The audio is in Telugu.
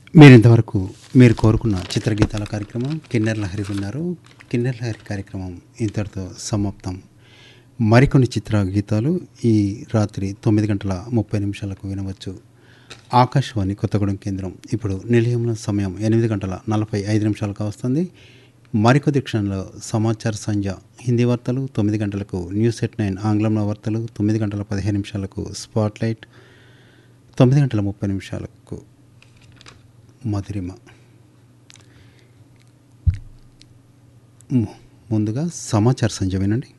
మీరు ఇంతవరకు మీరు కోరుకున్న చిత్రగీతాల కార్యక్రమం కిన్నెర్ లహరి విన్నారు కిన్నెర్ లహరి కార్యక్రమం ఇంతటితో సమాప్తం మరికొన్ని చిత్ర గీతాలు ఈ రాత్రి తొమ్మిది గంటల ముప్పై నిమిషాలకు వినవచ్చు ఆకాశవాణి కొత్తగూడెం కేంద్రం ఇప్పుడు నిలయంలో సమయం ఎనిమిది గంటల నలభై ఐదు నిమిషాలకు వస్తుంది మరికొద్ది క్షణంలో సమాచార సంధ్య హిందీ వార్తలు తొమ్మిది గంటలకు న్యూస్ ఎట్ నైన్ ఆంగ్లంలో వార్తలు తొమ్మిది గంటల పదిహేను నిమిషాలకు స్పాట్లైట్ తొమ్మిది గంటల ముప్పై నిమిషాలకు మధురిమ ము- ముందుగా సమాచార సంధ్య వినండి